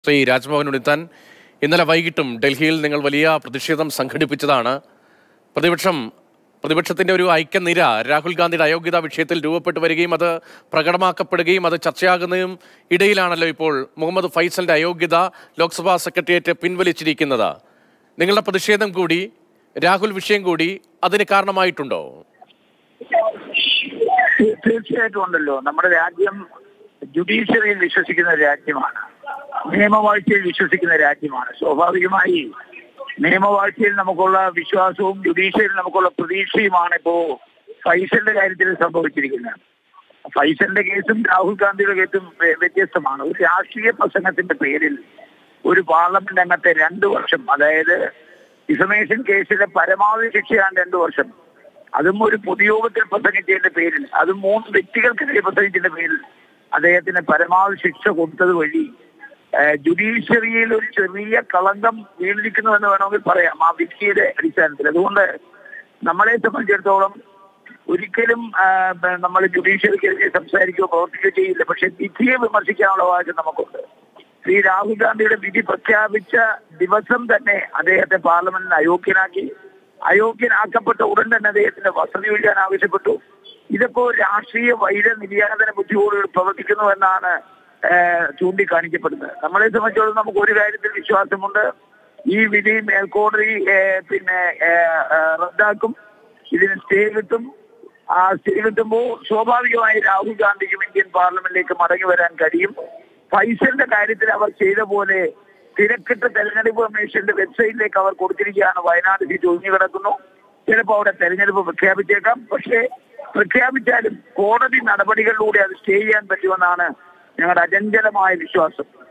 ശ്രീ രാജ്ഭവൻ ഉണിത്താൻ ഇന്നലെ വൈകിട്ടും ഡൽഹിയിൽ നിങ്ങൾ വലിയ പ്രതിഷേധം സംഘടിപ്പിച്ചതാണ് പ്രതിപക്ഷം പ്രതിപക്ഷത്തിന്റെ ഒരു ഐക്യനിര രാഹുൽ ഗാന്ധിയുടെ അയോഗ്യതാ വിഷയത്തിൽ രൂപപ്പെട്ടു വരികയും അത് പ്രകടമാക്കപ്പെടുകയും അത് ചർച്ചയാകുന്നതും ഇടയിലാണല്ലോ ഇപ്പോൾ മുഹമ്മദ് ഫൈസലിന്റെ അയോഗ്യത ലോക്സഭാ സെക്രട്ടേറിയറ്റ് പിൻവലിച്ചിരിക്കുന്നത് നിങ്ങളുടെ പ്രതിഷേധം കൂടി രാഹുൽ വിഷയം കൂടി അതിന് കാരണമായിട്ടുണ്ടോ തീ- തീർച്ചയായിട്ടും ഉണ്ടല്ലോ നമ്മുടെ രാജ്യം ജുഡീഷ്യറിയിൽ വിശ്വസിക്കുന്ന രാജ്യമാണ് നിയമവാഴ്ചയിൽ വിശ്വസിക്കുന്ന രാജ്യമാണ് സ്വാഭാവികമായി നിയമവാഴ്ചയിൽ നമുക്കുള്ള വിശ്വാസവും ജുഡീഷ്യറിയിൽ നമുക്കുള്ള പ്രതീക്ഷയുമാണ് ഇപ്പോ ഫൈസലിന്റെ കാര്യത്തിൽ സംഭവിച്ചിരിക്കുന്നത് ഫൈസലിന്റെ കേസും രാഹുൽ ഗാന്ധിയുടെ കേസും വ്യ- വ്യത്യസ്തമാണ് ഒരു രാഷ്ട്രീയ പ്രസംഗത്തിന്റെ പേരിൽ ഒരു പാർലമെന്റ് അംഗത്തെ രണ്ടു വർഷം അതായത് ഡിഫമേഷൻ കേസിലെ പരമാവധി ശിക്ഷയാണ് രണ്ടു വർഷം അതും ഒരു പൊതുയോഗത്തിൽ പ്രസംഗിച്ചതിന്റെ പേരിൽ അതും മൂന്ന് വ്യക്തികൾക്കെതിരെ പ്രസംഗിച്ചതിന്റെ പേരിൽ അദ്ദേഹത്തിന് പരമാവധി ശിക്ഷ കൊടുത്തത് വഴി ഏഹ്, ജുഡീഷ്യറിയിൽ ഒരു ചെറിയ കളങ്കം വീണിരിക്കുന്നു എന്ന് വേണമെങ്കിൽ പറയാം ആ വിധിയുടെ അടിസ്ഥാനത്തിൽ അതുകൊണ്ട് നമ്മളെ സംബന്ധിച്ചിടത്തോളം ഒരിക്കലും നമ്മൾ ജുഡീഷ്യറിക്കെതിരെ സംസാരിക്കുകയോ പ്രവർത്തിക്കുകയോ ചെയ്യില്ല പക്ഷെ വിധിയെ വിമർശിക്കാനുള്ള അവകാശം നമുക്കുണ്ട് ശ്രീ രാഹുൽ ഗാന്ധിയുടെ വിധി പ്രഖ്യാപിച്ച ദിവസം തന്നെ അദ്ദേഹത്തെ പാർലമെന്റിന് അയോഗ്യനാക്കി അയോഗ്യനാക്കപ്പെട്ട ഉടൻ തന്നെ അദ്ദേഹത്തിന്റെ വസതി ഒഴിയാൻ ആവശ്യപ്പെട്ടു ഇതിപ്പോ രാഷ്ട്രീയ വൈര നിര്യാതന ബുദ്ധിയോടുകൂടി പ്രവർത്തിക്കുന്നു എന്നാണ് ഏഹ്, ചൂണ്ടിക്കാണിക്കപ്പെടുന്നത് നമ്മളെ സംബന്ധിച്ചോളം നമുക്ക് ഒരു കാര്യത്തിൽ വിശ്വാസമുണ്ട് ഈ വിധി മേൽക്കോടതി ഏഹ്, പിന്നെ ഏഹ്, ഏഹ്, റദ്ദാക്കും ഇതിന് സ്റ്റേ കിട്ടും ആ സ്റ്റേ കിട്ടുമ്പോൾ സ്വാഭാവികമായി രാഹുൽ ഗാന്ധിക്കും ഇന്ത്യൻ പാർലമെന്റിലേക്ക് മടങ്ങി വരാൻ കഴിയും ഫൈസലിന്റെ കാര്യത്തിൽ അവർ ചെയ്ത പോലെ തിരക്കിട്ട തെരഞ്ഞെടുപ്പ് കമ്മീഷന്റെ വെബ്സൈറ്റിലേക്ക് അവർ കൊടുത്തിരിക്കുകയാണ് വയനാട് സീറ്റ് ഒഴിഞ്ഞു കിടക്കുന്നു ചിലപ്പോൾ അവിടെ തെരഞ്ഞെടുപ്പ് പ്രഖ്യാപിച്ചേക്കാം പക്ഷേ പ്രഖ്യാപിച്ചാലും കോടതി നടപടികളിലൂടെ അത് സ്റ്റേ ചെയ്യാൻ പറ്റുമെന്നാണ് ഞങ്ങളുടെ അചഞ്ചലമായ വിശ്വാസം